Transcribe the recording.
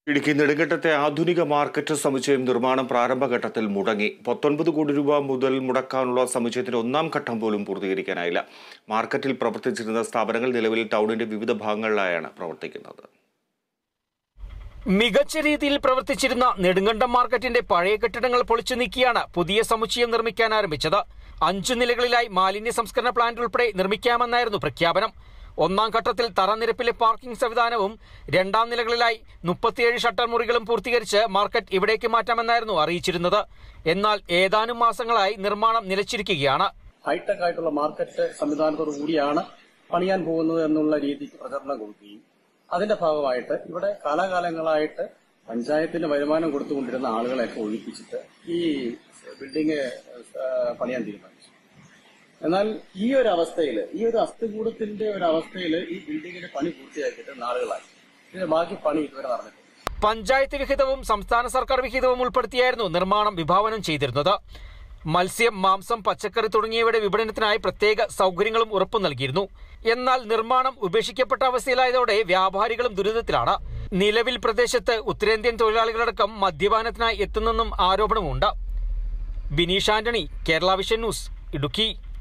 ഇടുക്കി നെടുങ്കണ്ടത്തെ ആധുനിക മാർക്കറ്റ് സമുച്ചയം നിർമ്മാണം പ്രാരംഭഘട്ടത്തിൽ മുടങ്ങി പത്തൊൻപത് കോടി രൂപ മുതൽ മുടക്കാനുള്ള സമുച്ചയത്തിന്റെ ഒന്നാം ഘട്ടം പോലും പൂർത്തീകരിക്കാനായില്ല മാർക്കറ്റിൽ പ്രവർത്തിച്ചിരുന്ന സ്ഥാപനങ്ങൾ നിലവിൽ ടൗണിന്റെ വിവിധ ഭാഗങ്ങളിലായാണ് പ്രവർത്തിക്കുന്നത് മികച്ച രീതിയിൽ പ്രവർത്തിച്ചിരുന്ന നെടുങ്കണ്ടം മാർക്കറ്റിന്റെ പഴയ കെട്ടിടങ്ങൾ പൊളിച്ചു നീക്കിയാണ് പുതിയ സമുച്ചയം നിർമ്മിക്കാൻ ആരംഭിച്ചത് അഞ്ചു നിലകളിലായി മാലിന്യ സംസ്കരണ പ്ലാന്റ് ഉൾപ്പെടെ നിർമ്മിക്കാമെന്നായിരുന്നു പ്രഖ്യാപനം ഒന്നാം ഘട്ടത്തിൽ തറനിരപ്പിലെ പാർക്കിംഗ് സംവിധാനവും രണ്ടാം നിലകളിലായി മുപ്പത്തിയേഴ് ഷട്ടർ മുറികളും പൂർത്തീകരിച്ച് മാർക്കറ്റ് ഇവിടേക്ക് മാറ്റാമെന്നായിരുന്നു അറിയിച്ചിരുന്നത് എന്നാൽ ഏതാനും മാസങ്ങളായി നിർമ്മാണം നിലച്ചിരിക്കുകയാണ് ഹൈടെക് ആയിട്ടുള്ള മാർക്കറ്റ് സംവിധാനത്തോടു കൂടിയാണ് പണിയാൻ പോകുന്നത് എന്നുള്ള രീതിക്ക് പ്രചരണം കൊടുക്കുകയും അതിന്റെ ഭാഗമായിട്ട് ഇവിടെ കാലാകാലങ്ങളായിട്ട് പഞ്ചായത്തിന് വരുമാനം കൊടുത്തുകൊണ്ടിരുന്ന ആളുകളെയൊക്കെ ഒഴിപ്പിച്ചിട്ട് ഈ ബിൽഡിംഗ് പണിയാൻ തീരുമാനിച്ചു എന്നാൽ ഈ ഒരു അവസ്ഥയിൽ ഈ ഒരു അസ്ഥികൂടത്തിന്റെ ഒരു അവസ്ഥയിൽ ഈ ബിൽഡിങ്ങിന്റെ പണി പൂർത്തിയാക്കിയിട്ട് നാളുകളായി ഇതിന്റെ ബാക്കി പണി ഇതുവരെ നടന്നിട്ടില്ല പഞ്ചായത്ത് വിഹിതവും സംസ്ഥാന സർക്കാർ വിഹിതവും ഉൾപ്പെടുത്തിയായിരുന്നു നിർമ്മാണം വിഭാവനം ചെയ്തിരുന്നത് മത്സ്യം മാംസം പച്ചക്കറി തുടങ്ങിയവയുടെ വിപണനത്തിനായി പ്രത്യേക സൗകര്യങ്ങളും ഉറപ്പു നൽകിയിരുന്നു എന്നാൽ നിർമ്മാണം ഉപേക്ഷിക്കപ്പെട്ട അവസ്ഥയിലായതോടെ വ്യാപാരികളും ദുരിതത്തിലാണ് നിലവിൽ പ്രദേശത്ത് ഉത്തരേന്ത്യൻ തൊഴിലാളികളടക്കം മദ്യപാനത്തിനായി എത്തുന്നെന്നും ആരോപണമുണ്ട് ബിനീഷ് ആന്റണി കേരള വിഷൻ ന്യൂസ് ഇടുക്കി